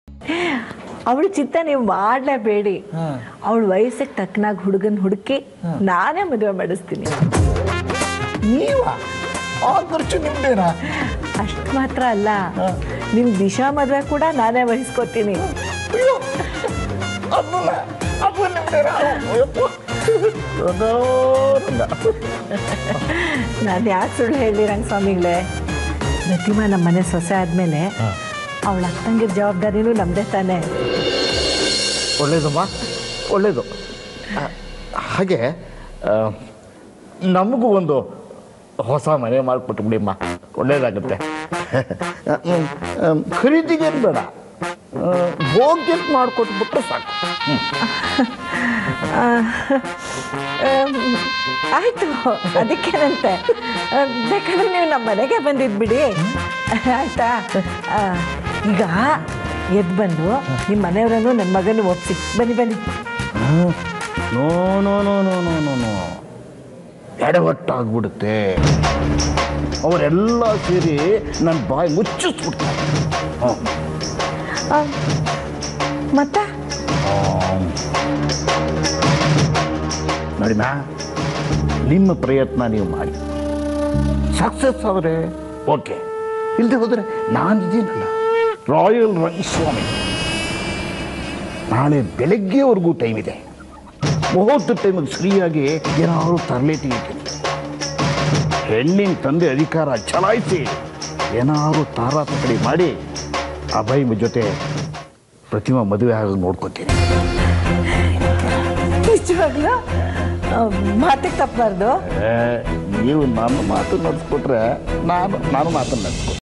ಅವಳ ಚಿತ್ತ ನೀವು ಮಾಡಲೇಬೇಡಿ ಅವಳ ವಯಸ್ಸಿಗೆ ತಕ್ಕನಾಗ ಹುಡುಗನ್ ಹುಡುಕಿ ನಾನೇ ಮದುವೆ ಮಾಡಿಸ್ತೀನಿ ನೀವ ಆ ಖರ್ಚು ನಿಮ್ದೇನಾ ಅಷ್ಟು ಮಾತ್ರ ಅಲ್ಲ ನಿಮ್ ದಿಶಾ ಮದುವೆ ಕೂಡ ನಾನೇ ವಹಿಸ್ಕೊತೀನಿ ಅಯ್ಯೋ ಅದನ್ನ ಅದು ನಿಮ್ದೇನಾ ಅಯ್ಯಪ್ಪ. ದೊಡ್ಡವ್ರನ್ನ. ನಾನು ಯಾಕೆ ಸುಳ್ಳು ಹೇಳಿ ರಂಗಸ್ವಾಮಿಗಳೇ ಪ್ರತಿಮಾ ನಮ್ಮ ಮನೆ ಸೊಸೆ ಆದಮೇಲೆ ಅವಳ ಅಕ್ಕಂಗಿರ ಜವಾಬ್ದಾರಿನೂ ನಮ್ಮದೇ ತಾನೇ ಒಳ್ಳೇದಮ್ಮ ಒಳ್ಳೇದು ಆ, ಹಾಗೆ ಆ, ನಮಗೂ ಒಂದು ಹೊಸ ಮನೆ ಮಾಡಿಕೊಟ್ಟು ಬಿಡಿಮ್ಮ ಒಳ್ಳೇದಾಗುತ್ತೆ ಹ್ಮ್, ಹ್ಮ್, ಖರೀದಿಗೇನು ಬೇಡ ಭೋಗ್ಯಕ್ಕೆ ಮಾಡಿಕೊಟ್ಬಿಟ್ರೆ ಸಾಕು ಹ್ಮ್. ಆ, ಆಮ್, ಆಯ್ತು ಅದಕ್ಕೇನಂತೆ ಆ, ಬೇಕಾದ್ರೆ ನೀವು ನಮ್ಮ ಮನೆಗೆ ಬಂದಿದ್ದು ಬಿಡಿ ಆಯ್ತಾ ಆ, ಈಗ ಎದ್ದು ಬಂದು ನಿಮ್ಮ ಮನೆಯವರನ್ನು ನನ್ನ ಮಗನ ಒಪ್ಸಿ ಬನ್ನಿ ಬನ್ನಿ ಹ್ಮ್. No no no no no no no ಎಡವಟ್ಟಾಗ್ಬಿಡುತ್ತೆ ಅವರೆಲ್ಲ ಸೇರಿ ನನ್ನ ಬಾಯಿ ಮುಚ್ಚಿಸ್ಬಿಡ್ತಾರೆ ಹ್ಮ್. ಆ, ಮತ್ತೆ ನೋಡಿನ ನಿಮ್ಮ ಪ್ರಯತ್ನ ನೀವು ಮಾಡಿ ಸಕ್ಸಸ್ ಆದರೆ ಓಕೆ ಇಲ್ಲದೆ ಹೋದರೆ ನಾನಿದ್ದೀನಲ್ಲ ರಾಯಲ್ ರಂಗಸ್ವಾಮಿ ನಾಳೆ ಬೆಳಗ್ಗೆವರೆಗೂ ಟೈಮ್ ಇದೆ ಮುಹೂರ್ತ ಟೈಮಿಗೆ ಸರಿಯಾಗಿ ಏನಾದ್ರು ತರಲೆ ತೆಗಿತೀನಿ ಹೆಣ್ಣಿನ ತಂದೆ ಅಧಿಕಾರ ಚಲಾಯಿಸಿ ಏನಾದ್ರು ತಾರಾತಕಡಿ ಮಾಡಿ ಅಭಯ್ ಜೊತೆ ಪ್ರತಿಮಾ ಮದುವೆ ಆಗ ನೋಡ್ಕೊತೀನಿ ನಿಜವಾಗ್ಲೂ ಆ, ಮಾತಿಗೆ ತಪ್ಪಬಾರ್ದು ಏ, ನೀವು ನನ್ನ ಮಾತು ನಡೆಸ್ಕೊಟ್ರೆ ನಾನು ನಾನು ಮಾತನ್ನು ನಡೆಸ್ಕೊಡ್ತೀನಿ